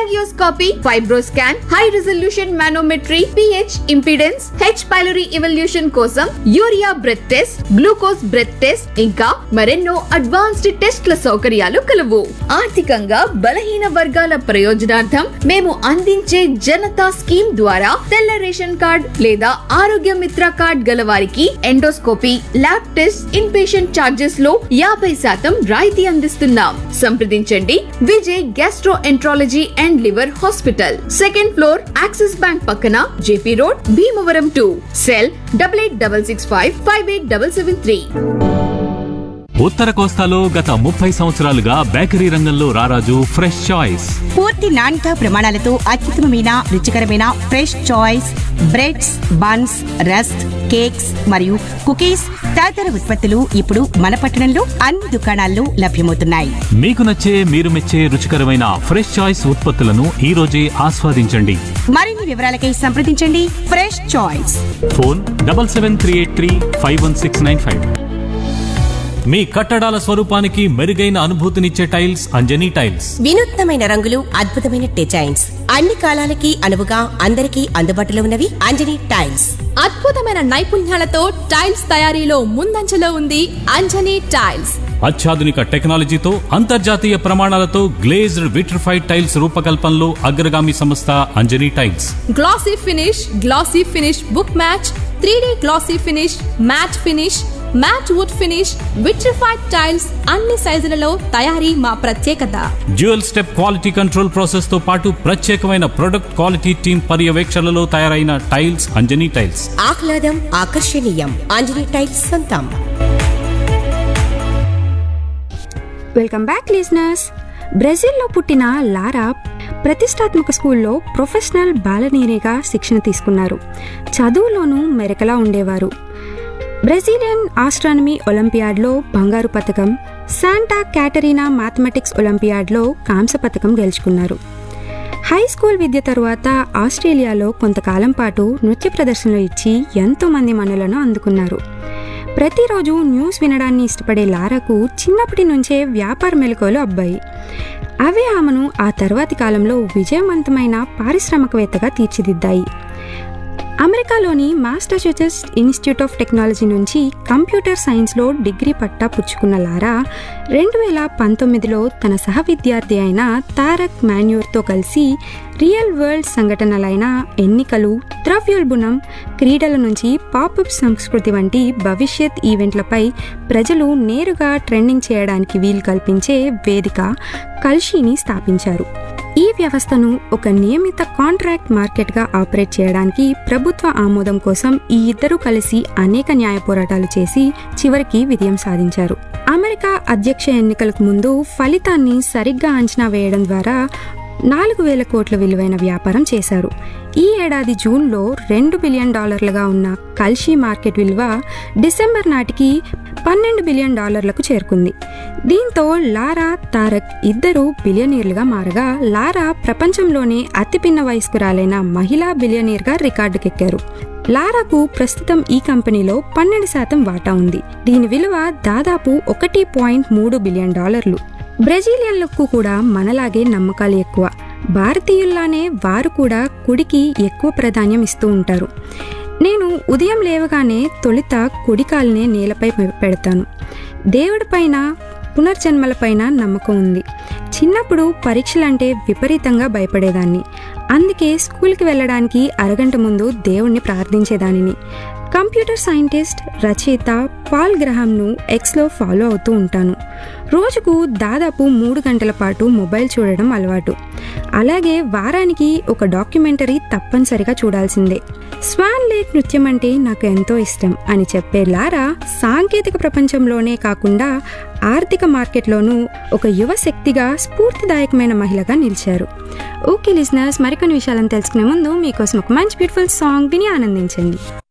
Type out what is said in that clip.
cholangioscopy fibroscan high resolution manometry pH impedance H pylori evaluation కోసం urea breath test glucose breath test ఇంకా మరెన్నో advanced టెస్ట్ల సౌకర్యాలు కలవు ఆర్థికంగా బలహీన వర్గాల ప్రయోజనార్థం మేము అందించే జనతా స్కీమ్ ద్వారా తెల్ల రేషన్ కార్డ్ లేదా ఆరోగ్య మిత్ర కార్డ్ గల వారికి endoscopy lab test in patient charges లో యాభై శాతం రాయితీ అందిస్తున్నాం సంప్రదించండి Vijay gastroenterology and liver hospital second floor Axis bank పక్కన JP road Bhimavaram two cell double eight double six five five eight double seven three ఉత్తర కోస్తాలో గత ముప్పై సంవత్సరాలుగా బేకరీ రంగంలో రారాజు ఫ్రెష్ చాయిస్ పూర్తి నాణ్యత ప్రమాణాలతో అత్యుత్తమమైన రుచికరమైన fresh choice breads buns rusk cakes మరియు కుకీస్ తదితర ఉత్పత్తులు ఇప్పుడు మన పట్టణంలో అన్ని దుకాణాల్లో లభ్యమవుతున్నాయి మీకు నచ్చే మీరు మెచ్చే రుచికరమైన ఫ్రెష్ చాయిస్ ఉత్పత్తులను ఈ రోజే ఆస్వాదించండి మరిన్ని వివరాలకై సంప్రదించండి fresh choice phone double seven three eight three five one six nine five మీ కట్టడాల స్వరూపానికి మెరుగైన అనుభూతినిచ్చే టైల్స్ అంజనీ టైల్స్ వినూత్నమైన రంగులు అద్భుతమైన డిజైన్స్ అన్ని కాలాలకి అనువుగా అందరికీ అందుబాటులో ఉన్నవి అంజనీ టైల్స్ అద్భుతమైన నైపుణ్యాలతో టైల్స్ తయారీలో ముందంజలో ఉంది అంజనీ టైల్స్ అత్యాధునిక టెక్నాలజీతో అంతర్జాతీయ ప్రమాణాలతో గ్లేజ్డ్ విట్రిఫైడ్ టైల్స్ రూపకల్పనలో అగ్రగామి సంస్థ Anjani tiles glossy finish glossy finish book match three glossy finish matt finish matt wood finish vitrified tiles అన్ని సైజులలో తయారీ మా ప్రత్యేకత dual step quality control process తో పాటు ప్రత్యేకమైన ప్రొడక్ట్ క్వాలిటీ టీమ్ పర్యవేక్షణలో తయారైన టైల్స్ అంజనీ టైల్స్ ఆహ్లాదం ఆకర్షణీయం అంజనీ టైల్స్ సొంతం వెల్కమ్ బ్యాక్ లిజనర్స్ బ్రెజిల్లో పుట్టిన లారా ప్రతిష్టాత్మక స్కూల్లో ప్రొఫెషనల్ బాలనీరేగా శిక్షణ తీసుకున్నారు చదువులోనూ మెరకలా ఉండేవారు బ్రెజిలియన్ ఆస్ట్రానమీ ఒలింపియాడ్లో బంగారు పథకం శాంటా క్యాటరీనా మ్యాథమెటిక్స్ ఒలింపియాడ్లో కాంస్య పథకం గెలుచుకున్నారు హై స్కూల్ విద్య తరువాత ఆస్ట్రేలియాలో కొంతకాలం పాటు నృత్య ప్రదర్శనలు ఇచ్చి ఎంతో మంది మనులను అందుకున్నారు ప్రతిరోజు న్యూస్ వినడాన్ని ఇష్టపడే లారాకు చిన్నప్పటి నుంచే వ్యాపార మెలకువలు అబ్బాయి అవే ఆమెను ఆ తర్వాతి కాలంలో విజయవంతమైన పారిశ్రామికవేత్తగా తీర్చిదిద్దాయి అమెరికాలోని మాస్టర్సూచెట్స్ ఇన్స్టిట్యూట్ ఆఫ్ టెక్నాలజీ నుంచి కంప్యూటర్ సైన్స్లో డిగ్రీ పట్టా పుచ్చుకున్న లారా రెండు వేల పంతొమ్మిదిలో తన సహ విద్యార్థి అయిన తారక్ మాన్యూర్తో కలిసి రియల్ వరల్డ్ సంఘటనలైన ఎన్నికలు ద్రవ్యోల్బణం క్రీడల నుంచి పాపప్ సంస్కృతి వంటి భవిష్యత్ ఈవెంట్లపై ప్రజలు నేరుగా ట్రెండింగ్ చేయడానికి వీలు కల్పించే వేదిక కల్షీని స్థాపించారు ఈ వ్యవస్థను ఒక నియమిత కాంట్రాక్ట్ మార్కెట్గా ఆపరేట్ చేయడానికి ప్రభుత్వ ఆమోదం కోసం ఈ ఇద్దరు కలిసి అనేక న్యాయ పోరాటాలు చేసి చివరికి విజయం సాధించారు అమెరికా అధ్యక్ష ఎన్నికలకు ముందు ఫలితాన్ని సరిగ్గా అంచనా వేయడం ద్వారా నాలుగు వేల కోట్ల విలువైన వ్యాపారం చేశారు ఈ ఏడాది జూన్లో రెండు బిలియన్ డాలర్లుగా ఉన్న కల్షీ మార్కెట్ విలువ డిసెంబర్ నాటికి పన్నెండు బిలియన్ డాలర్లకు చేరుకుంది దీంతో లారా తారక్ ఇద్దరు బిలియనీర్లుగా మారగా లారా ప్రపంచంలోనే అతి పిన్న వయస్కురాలైన మహిళా బిలియనీర్గా రికార్డుకెక్కారు లారాకు ప్రస్తుతం ఈ కంపెనీలో పన్నెండు శాతం వాటా ఉంది దీని విలువ దాదాపు ఒకటి పాయింట్ మూడు బిలియన్ డాలర్లు బ్రెజిలియన్లకు కూడా మనలాగే నమ్మకాలు ఎక్కువ భారతీయుల్లానే వారు కూడా కుడికి ఎక్కువ ప్రాధాన్యం ఇస్తూ ఉంటారు నేను ఉదయం లేవగానే తొలిత కుడికాలనే నేలపై పె- పెడతాను దేవుడిపైన పునర్జన్మలపైన నమ్మకం ఉంది చిన్నప్పుడు పరీక్షలంటే విపరీతంగా భయపడేదాన్ని అందుకే స్కూల్కి వెళ్ళడానికి అరగంట ముందు దేవుణ్ణి ప్రార్థించేదానిని కంప్యూటర్ సైంటిస్ట్ రచయిత పాల్ గ్రహాంను ఎక్స్లో ఫాలో అవుతూ ఉంటాను రోజుకు దాదాపు మూడు గంటల పాటు మొబైల్ చూడడం అలవాటు అలాగే వారానికి ఒక డాక్యుమెంటరీ తప్పనిసరిగా చూడాల్సిందే స్వాన్ లేక్ నృత్యం అంటే నాకు ఎంతో ఇష్టం అని చెప్పే లారా సాంకేతిక ప్రపంచంలోనే కాకుండా ఆర్థిక మార్కెట్లోనూ ఒక యువ శక్తిగా స్ఫూర్తిదాయకమైన మహిళగా నిలిచారు ఓకే లిజనర్స్ మరికొన్ని విషయాలను తెలుసుకునే ముందు మీకోసం ఒక మంచి బ్యూటిఫుల్ సాంగ్ విని ఆనందించండి